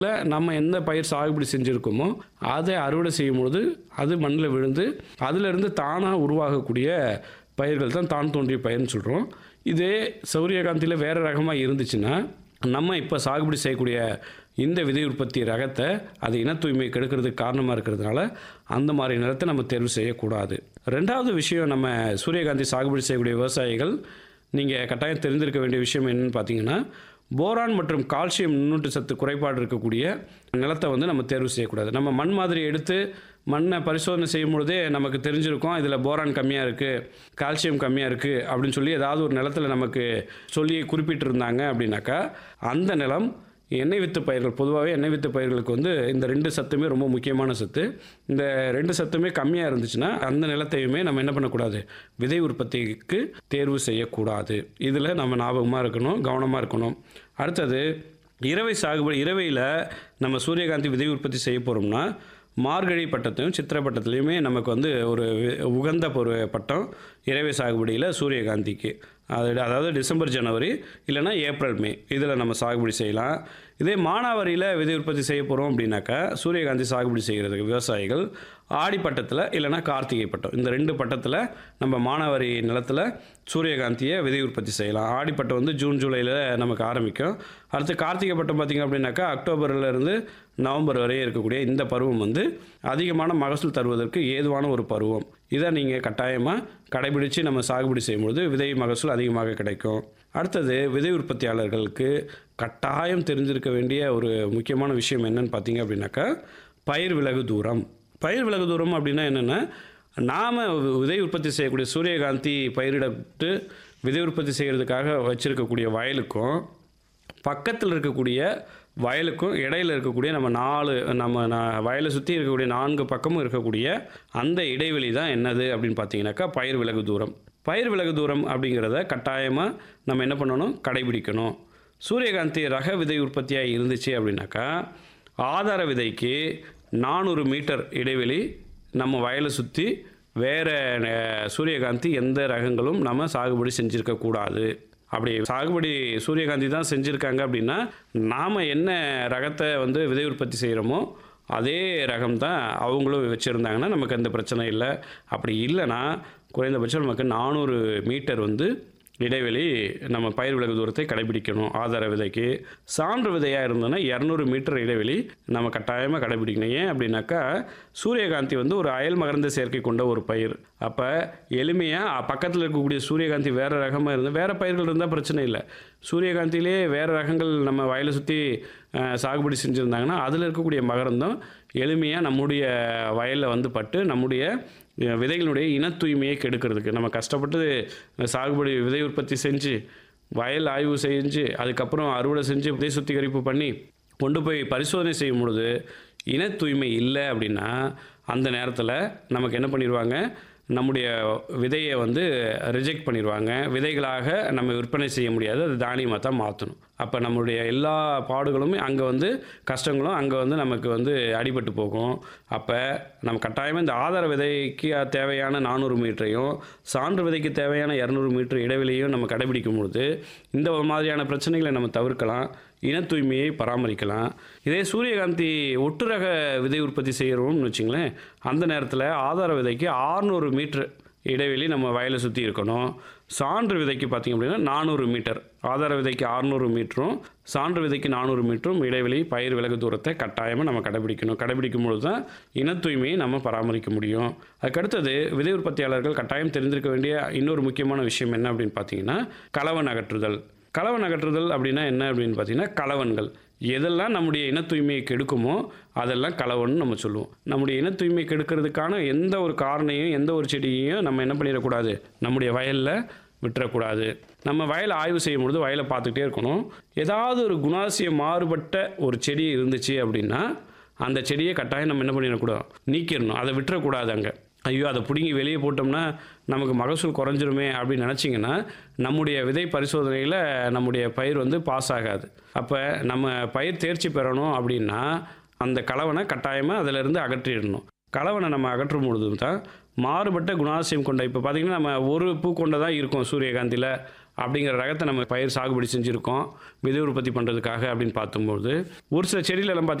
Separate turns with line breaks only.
இல்லை நம்ம எந்த பயிர் சாகுபடி செஞ்சுருக்கோமோ அதை அறுவடை செய்யும் பொழுது அது மண்ணில் விழுந்து அதிலிருந்து தானாக உருவாகக்கூடிய பயிர்கள் தான் தான் தோன்றிய பயிர்னு சொல்கிறோம் இதே சூரியகாந்தியில் வேறு ரகமாக இருந்துச்சுன்னா நம்ம இப்போ சாகுபடி செய்யக்கூடிய இந்த விதை உற்பத்தி ரகத்தை அது இன தூய்மை கெடுக்கிறதுக்கு காரணமாக இருக்கிறதுனால அந்த மாதிரி நிலத்தை நம்ம தேர்வு செய்யக்கூடாது ரெண்டாவது விஷயம் நம்ம சூரியகாந்தி சாகுபடி செய்யக்கூடிய விவசாயிகள் நீங்கள் கட்டாயம் தெரிந்திருக்க வேண்டிய விஷயம் என்னன்னு பார்த்தீங்கன்னா போரான் மற்றும் கால்சியம் நுண்ணூட்ட சத்து குறைபாடு இருக்கக்கூடிய நிலத்தை வந்து நம்ம தேர்வு செய்யக்கூடாது நம்ம மண் மாதிரி எடுத்து மண்ணை பரிசோதனை செய்யும் பொழுதே நமக்கு தெரிஞ்சிருக்கும் இதில் போரான் கம்மியாக இருக்குது கால்சியம் கம்மியாக இருக்குது அப்படின்னு சொல்லி ஏதாவது ஒரு நிலத்தில் நமக்கு சொல்லி குறிப்பிட்டிருந்தாங்க அப்படின்னாக்கா அந்த நிலம் எண்ணெய் வித்து பயிர்கள் பொதுவாகவே எண்ணெய் வித்து பயிர்களுக்கு வந்து இந்த ரெண்டு சத்துமே ரொம்ப முக்கியமான சத்து இந்த ரெண்டு சத்துமே கம்மியாக இருந்துச்சுன்னா அந்த நிலத்தையுமே நம்ம என்ன பண்ணக்கூடாது விதை உற்பத்திக்கு தேர்வு செய்யக்கூடாது இதில் நம்ம ஞாபகமாக இருக்கணும் கவனமாக இருக்கணும் அடுத்தது இரவை சாகுபடி இரவையில் நம்ம சூரியகாந்தி விதை உற்பத்தி செய்ய போகிறோம்னா மார்கழி பட்டத்தையும் சித்திரை பட்டத்துலையுமே நமக்கு வந்து ஒரு வி- உகந்த ஒரு பட்டம் இரவை சாகுபடியில் சூரியகாந்திக்கு அது அதாவது டிசம்பர் ஜனவரி இல்லைன்னா ஏப்ரல் மே இதில் நம்ம சாகுபடி செய்யலாம் இதே மானாவாரியில் விதை உற்பத்தி செய்ய போகிறோம் அப்படின்னாக்கா சூரியகாந்தி சாகுபடி செய்கிறதுக்கு விவசாயிகள் ஆடி பட்டத்தில் இல்லைன்னா கார்த்திகை பட்டம் இந்த ரெண்டு பட்டத்தில் நம்ம மானாவாரி நிலத்தில் சூரியகாந்தியை விதை உற்பத்தி செய்யலாம் ஆடி பட்டம் வந்து ஜூன் ஜூலையில் நமக்கு ஆரம்பிக்கும் அடுத்து கார்த்திகை பட்டம் பார்த்திங்க அப்படின்னாக்கா அக்டோபர்ல இருந்து நவம்பர் வரை இருக்கக்கூடிய இந்த பருவம் வந்து அதிகமான மகசூல் தருவதற்கு ஏதுவான ஒரு பருவம் இதை நீங்கள் கட்டாயமாக கடைபிடிச்சு நம்ம சாகுபடி செய்யும்பொழுது விதை மகசூல் அதிகமாக கிடைக்கும் அடுத்தது விதை உற்பத்தியாளர்களுக்கு கட்டாயம் தெரிஞ்சிருக்க வேண்டிய ஒரு முக்கியமான விஷயம் என்னன்னு பார்த்தீங்க அப்படின்னாக்கா பயிர் விலகு தூரம் பயிர் விலகு தூரம் அப்படின்னா என்னென்னா நாம் விதை உற்பத்தி செய்யக்கூடிய சூரியகாந்தி பயிரிடப்பட்டு விதை உற்பத்தி செய்கிறதுக்காக வச்சுருக்கக்கூடிய வயலுக்கும் பக்கத்தில் இருக்கக்கூடிய வயலுக்கும் இடையில இருக்கக்கூடிய நம்ம நாலு நம்ம நா- வயலை சுற்றி இருக்கக்கூடிய நான்கு பக்கமும் இருக்கக்கூடிய அந்த இடைவெளி தான் என்னது அப்படின்னு பார்த்தீங்கன்னாக்கா பயிர் விலகு தூரம் பயிர் விலகு தூரம் அப்படிங்கிறத கட்டாயமாக நம்ம என்ன பண்ணணும் கடைபிடிக்கணும் சூரியகாந்தி ரக விதை உற்பத்தியாக இருந்துச்சு அப்படின்னாக்கா ஆதார விதைக்கு நானூறு மீட்டர் இடைவெளி நம்ம வயலை சுற்றி வேறு சூரியகாந்தி எந்த ரகங்களும் நம்ம சாகுபடி செஞ்சுருக்கக்கூடாது அப்படி சாகுபடி சூரியகாந்தி தான் செஞ்சுருக்காங்க அப்படின்னா நாம் என்ன ரகத்தை வந்து விதை உற்பத்தி செய்கிறோமோ அதே ரகம் தான் அவங்களும் வச்சுருந்தாங்கன்னா நமக்கு எந்த பிரச்சனை இல்லை அப்படி இல்லைன்னா குறைந்தபட்சம் நமக்கு நானூறு மீட்டர் வந்து இடைவெளி நம்ம பயிர் விலகு தூரத்தை கடைபிடிக்கணும் ஆதார விதைக்கு சான்று விதையாக இருந்ததுன்னா இரநூறு மீட்டர் இடைவெளி நம்ம கட்டாயமாக கடைபிடிக்கணும் ஏன் அப்படின்னாக்கா சூரியகாந்தி வந்து ஒரு அயல் மகர்ந்த சேர்க்கை கொண்ட ஒரு பயிர் அப்போ எளிமையாக பக்கத்தில் இருக்கக்கூடிய சூரியகாந்தி வேறு ரகமாக இருந்து வேறு பயிர்கள் இருந்தால் பிரச்சனை இல்லை சூரியகாந்தியிலே வேறு ரகங்கள் நம்ம வயலை சுற்றி சாகுபடி செஞ்சுருந்தாங்கன்னா அதில் இருக்கக்கூடிய மகரந்தம் எளிமையாக நம்முடைய வயலில் வந்து பட்டு நம்முடைய அஹ், விதைகளுடைய இன தூய்மையை கெடுக்கிறதுக்கு நம்ம கஷ்டப்பட்டு சாகுபடி விதை உற்பத்தி செஞ்சு வயல் ஆய்வு செஞ்சு அதுக்கப்புறம் அறுவடை செஞ்சு விதை சுத்திகரிப்பு பண்ணி கொண்டு போய் பரிசோதனை செய்யும் பொழுது இன தூய்மை இல்லை அப்படின்னா அந்த நேரத்தில் நமக்கு என்ன பண்ணிடுவாங்க நம்முடைய விதையை வந்து ரிஜெக்ட் பண்ணிடுவாங்க விதைகளாக நம்ம விற்பனை செய்ய முடியாது அது தானியமாக தான் மாற்றணும் அப்போ நம்மளுடைய எல்லா பாடுகளுமே அங்கே வந்து கஷ்டங்களும் அங்கே வந்து நமக்கு வந்து அடிபட்டு போகும் அப்போ நம்ம கட்டாயமாக இந்த ஆதார விதைக்கு தேவையான நானூறு மீட்டரையும் சான்று விதைக்கு தேவையான இரநூறு மீட்டர் இடைவெளியும் நம்ம கடைபிடிக்கும் பொழுது இந்த மாதிரியான பிரச்சனைகளை நம்ம தவிர்க்கலாம் இன தூய்மையை பராமரிக்கலாம் இதே சூரியகாந்தி ஒட்டுரக விதை உற்பத்தி செய்கிறோம்னு வச்சுங்களேன் அந்த நேரத்தில் ஆதார விதைக்கு 600 மீட்டர் இடைவெளி நம்ம வயலை சுற்றி இருக்கணும் சான்று விதைக்கு பார்த்திங்க அப்படின்னா நானூறு மீட்டர் ஆதார விதைக்கு 600 மீட்டரும் சான்று விதைக்கு நானூறு மீட்டரும் இடைவெளி பயிர் விலகு தூரத்தை கட்டாயமாக நம்ம கடைபிடிக்கணும் கடைபிடிக்கும் பொழுது தான் இன தூய்மையை நம்ம பராமரிக்க முடியும் அதுக்கடுத்தது விதை உற்பத்தியாளர்கள் கட்டாயம் தெரிந்திருக்க வேண்டிய இன்னொரு முக்கியமான விஷயம் என்ன அப்படின்னு பார்த்தீங்கன்னா கலவன் அகற்றுதல் கலவன் அகற்றுதல் அப்படின்னா என்ன அப்படின்னு பார்த்தீங்கன்னா கலவன்கள் எதெல்லாம் நம்முடைய இன தூய்மையை கெடுக்குமோ அதெல்லாம் கலவன் நம்ம சொல்லுவோம் நம்முடைய இன தூய்மை கெடுக்கிறதுக்கான எந்த ஒரு காரணையும் எந்த ஒரு செடியையும் நம்ம என்ன பண்ணிடக்கூடாது நம்முடைய வயலில் விட்டுறக்கூடாது நம்ம வயலை ஆய்வு செய்யும் பொழுது வயலை பார்த்துக்கிட்டே இருக்கணும் ஏதாவது ஒரு குணாசியம் மாறுபட்ட ஒரு செடி இருந்துச்சு அப்படின்னா அந்த செடியை கட்டாயம் நம்ம என்ன பண்ணிடக்கூடாது நீக்கிடணும் அதை விட்டுறக்கூடாது அங்கே ஐயோ அதை பிடுங்கி வெளியே போட்டோம்னா நமக்கு மகசூல் குறைஞ்சிருமே அப்படின்னு நினச்சிங்கன்னா நம்முடைய விதை பரிசோதனையில் நம்முடைய பயிர் வந்து பாஸ் ஆகாது அப்போ நம்ம பயிர் தேர்ச்சி பெறணும் அப்படின்னா அந்த கலவனை கட்டாயமாக அதிலிருந்து அகற்றிடணும் கலவனை நம்ம அகற்றும் பொழுது தான் மாறுபட்ட குணாசியம் கொண்ட இப்போ பார்த்திங்கன்னா நம்ம ஒரு பூ கொண்ட தான் இருக்கும் சூரியகாந்தியில் அப்படிங்கிற ரகத்தை நம்ம பயிர் சாகுபடி செஞ்சுருக்கோம் விதை உற்பத்தி பண்ணுறதுக்காக அப்படின்னு பார்க்கும்போது ஒரு சில செடியிலலாம்